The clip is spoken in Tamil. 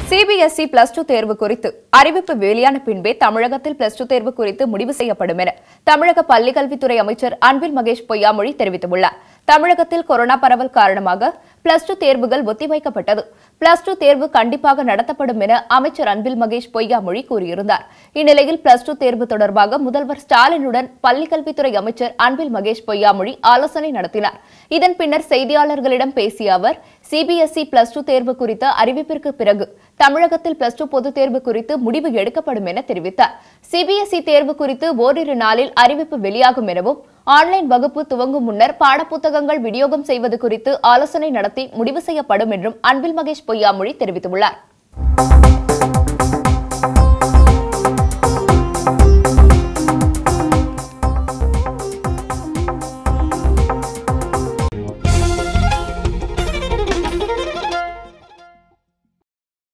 சிபிஎஸ்இ பிளஸ் டூ தேர்வு குறித்து அறிவிப்பு வெளியான பின்பே தமிழகத்தில் பிளஸ் டூ தேர்வு குறித்து முடிவு செய்யப்படும் என தமிழக பள்ளிக்கல்வித்துறை அமைச்சர் அன்பில் மகேஷ் பொய்யாமொழி தெரிவித்துள்ளார் தமிழகத்தில் கொரோனா பரவல் காரணமாக பிளஸ் டூ தேர்வுகள் ஒத்திவைக்கப்பட்டது பிளஸ் டூ தேர்வு கண்டிப்பாக நடத்தப்படும் என அமைச்சர் அன்பில் மகேஷ் பொய்யாமொழி கூறியிருந்தார் இந்நிலையில் பிளஸ் டூ தேர்வு தொடர்பாக முதல்வர் ஸ்டாலினுடன் பள்ளிக்கல்வித்துறை அமைச்சர் அன்பில் மகேஷ் பொய்யாமொழி ஆலோசனை நடத்தினார் இதன் பின்னர் செய்தியாளர்களிடம் பேசிய அவர் சிபிஎஸ்இ பிளஸ் டூ தேர்வு குறித்த அறிவிப்பிற்கு பிறகு தமிழகத்தில் பிளஸ் டூ பொதுத் தேர்வு குறித்து முடிவு எடுக்கப்படும் என தெரிவித்தார் சிபிஎஸ்இ தேர்வு குறித்து ஓரிரு நாளில் அறிவிப்பு வெளியாகும் எனவும் ஆன்லைன் வகுப்பு துவங்கும் முன்னர் பாடப்புத்தகங்கள் விநியோகம் செய்வது குறித்து ஆலோசனை நடத்தி முடிவு செய்யப்படும் என்றும் அன்பில் மகேஷ் பொய்யாமொழி தெரிவித்துள்ளார்